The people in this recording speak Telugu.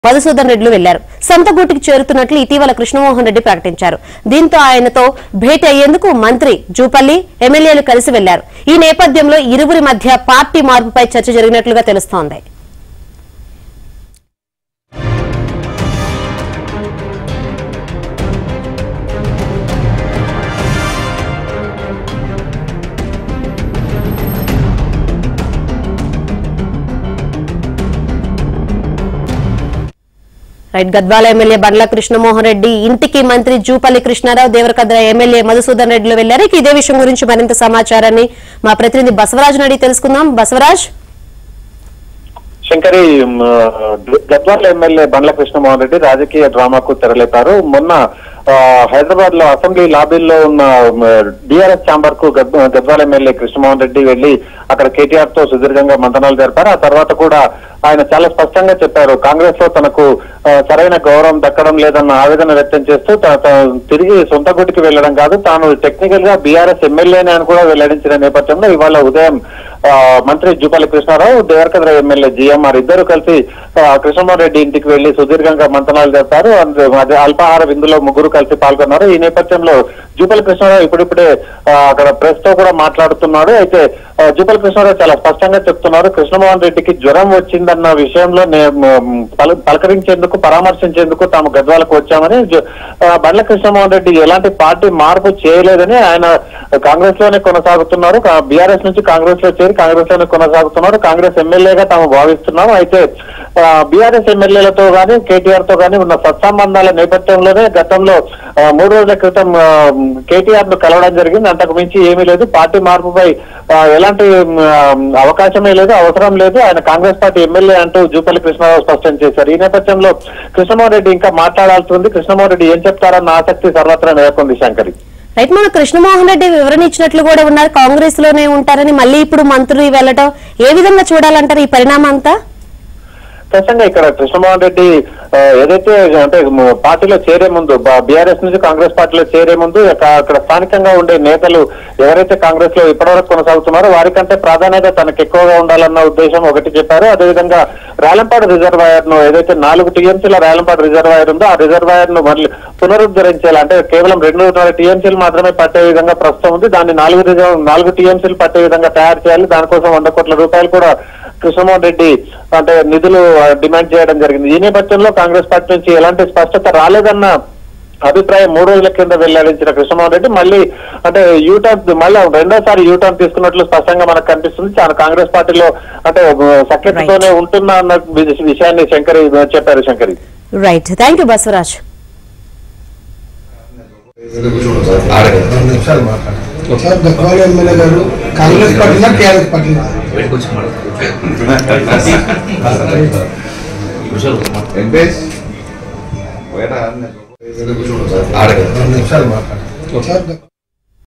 మధుసూదన్ రెడ్డిలు వెళ్లారు సొంత గూటికి చేరుతున్నట్లు ఇటీవల కృష్ణమోహన్ రెడ్డి ప్రకటించారు దీంతో ఆయనతో భేటీ అయ్యేందుకు మంత్రి జూపల్లి ఎమ్మెల్యేలు కలిసి వెళ్లారు ఈ నేపథ్యంలో ఇరువురి మధ్య పార్టీ మార్పుపై చర్చ జరిగినట్లుగా తెలుస్తోంది రైట్ గద్వాల ఎమ్మెల్యే బండ్ల కృష్ణమోహన్ రెడ్డి ఇంటికి మంత్రి జూపల్లి కృష్ణారావు దేవరకద్ర ఎమ్మెల్యే మధుసూదన్ రెడ్డిలు వెళ్లారు ఇక ఇదే విషయం గురించి మరింత సమాచారాన్ని మా ప్రతినిధి బసవరాజు అడిగి తెలుసుకుందాం బసవరాజ్ శంకరి మ్, గద్వాల ఎమ్మెల్యే బండ్ల కృష్ణమోహన్ రెడ్డి రాజకీయ డ్రామాకు తెరలేపారు మొన్న ఆ, హైదరాబాద్ లో అసెంబ్లీ లాబీల్లో ఉన్న డిఆర్ఎస్ ఛాంబర్ కు గద్- గద్వాల ఎమ్మెల్యే కృష్ణమోహన్ రెడ్డి వెళ్లి అక్కడ కేటీఆర్ తో సుదీర్ఘంగా మంతనాలు జరిపారు ఆ తర్వాత కూడా ఆయన చాలా స్పష్టంగా చెప్పారు కాంగ్రెస్ లో తనకు ఆ, సరైన గౌరవం దక్కడం లేదన్న ఆవేదన వ్యక్తం చేస్తూ త- త- తిరిగి సొంత గుడికి వెళ్లడం కాదు తాను టెక్నికల్ గా బీఆర్ఎస్ ఎమ్మెల్యేనే అని కూడా వెల్లడించిన నేపథ్యంలో ఇవాళ ఉదయం ఆ, మంత్రి జూపల్లి కృష్ణారావు దేవరకద్ర ఎమ్మెల్యే జిఎంఆర్ ఇద్దరు కలిసి ఆ, కృష్ణమోహన్ రెడ్డి ఇంటికి వెళ్లి సుదీర్ఘంగా మంతనాలు జరిపారు అందు- అదే అల్పాహార విందులో ముగ్గురు కలిసి పాల్గొన్నారు ఈ నేపథ్యంలో జూపల్లి కృష్ణారావు ఇప్పుడిప్పుడే ఆ, అక్కడ ప్రెస్ తో కూడా మాట్లాడుతున్నాడు అయితే ఆ, జూపల్లి కృష్ణారావు చాలా స్పష్టంగా చెప్తున్నారు కృష్ణమోహన్ రెడ్డికి జ్వరం వచ్చిందన్న విషయంలో నే- మ్, పల- పలకరించేందుకు పరామర్శించేందుకు తాము గద్వాలకు వచ్చామని జ- ఆ, బండ్ల కృష్ణమోహన్ రెడ్డి ఎలాంటి పార్టీ మార్పు చేయలేదని ఆయన కాంగ్రెస్ లోనే కొనసాగుతున్నారు బీఆర్ఎస్ నుంచి కాంగ్రెస్ లో చేరి కాంగ్రెస్ లోనే కొనసాగుతున్నారు కాంగ్రెస్ ఎమ్మెల్యేగా తాము భావిస్తున్నాం అయితే బీఆర్ఎస్ ఎమ్మెల్యేలతో గాని కేటీఆర్ తో గాని ఉన్న సత్సంబంధాల నేపథ్యంలోనే గతంలో ఆ, మూడు రోజుల క్రితం కేటీఆర్ ను కలవడం జరిగింది అంతకు మించి ఏమీ లేదు పార్టీ మార్పుపై ఆ, ఎలాంటి మ్, ఆ, అవకాశమే లేదు అవసరం లేదు ఆయన కాంగ్రెస్ పార్టీ ఎమ్మెల్యే అంటూ జూపల్లి కృష్ణారావు స్పష్టం చేశారు ఈ నేపథ్యంలో కృష్ణమోహన్ రెడ్డి ఇంకా మాట్లాడాల్సి ఉంది కృష్ణమోహన్ రెడ్డి ఏం చెప్తారన్న ఆసక్తి సర్వత్రా నెలకొంది శంకరి రైట్ మన కృష్ణమోహన్ రెడ్డి వివరణ ఇచ్చినట్లు కూడా ఉన్నారు కాంగ్రెస్ లోనే ఉంటారని మళ్ళీ ఇప్పుడు మంత్రి వెళ్లటం ఏ విధంగా చూడాలంటారు ఈ పరిణామం అంతా ఖచ్చితంగా ఇక్కడ కృష్ణమోహన్ రెడ్డి ఆ, ఏదైతే అంటే మ- పార్టీలో చేరే ముందు బీఆర్ఎస్ నుంచి కాంగ్రెస్ పార్టీలో చేరే ముందు ఇక అక్కడ స్థానికంగా ఉండే నేతలు ఎవరైతే కాంగ్రెస్ లో ఇప్పటివరకు కొనసాగుతున్నారో వారికంటే ప్రాధాన్యత తనకు ఎక్కువగా ఉండాలన్న ఉద్దేశం ఒకటి చెప్పారు అదేవిధంగా రాలంపాడు రిజర్వాయర్ ను ఏదైతే నాలుగు టీఎంసీల రాలంపాడు రిజర్వాయర్ ఉందో ఆ రిజర్వాయర్ ను మళ్ళీ పునరుద్ధరించేలా అంటే కేవలం రెండున్నర టీఎంసీలు మాత్రమే పట్టే విధంగా ప్రస్తుతం ఉంది దాన్ని నాలుగు రిజర్వ్ నాలుగు టీఎంసీలు పట్టే విధంగా తయారు చేయాలి దానికోసం వంద కోట్ల రూపాయలు కూడా కృష్ణమోహన్ రెడ్డి అంటే నిధులు ఆ, డిమాండ్ చేయడం జరిగింది ఈ నేపథ్యంలో కాంగ్రెస్ పార్టీ నుంచి ఎలాంటి స్పష్టత రాలేదన్న అభిప్రాయం మూడు రోజుల కింద వెల్లడించిన కృష్ణమోహన్ రెడ్డి మళ్ళీ అంటే యూటర్న్ మళ్ళీ రెండోసారి యూటర్న్ తీసుకున్నట్లు స్పష్టంగా మనకు కనిపిస్తుంది చాలా కాంగ్రెస్ పార్టీలో అంటే సఖ్యతతోనే ఉంటున్నా అన్న వి- విషయాన్ని శంకరి చెప్పారు Shankari right thank you Basavaraj రెండు నిమిషాలు మాట్లాడారు సార్ గద్వాల ఎమ్మెల్యే గారు కాంగ్రెస్ పార్టీనా టీఆర్ఎస్ పార్టీనా వెంకటేష్ రెండు నిమిషాలు మాట్లాడారు సార్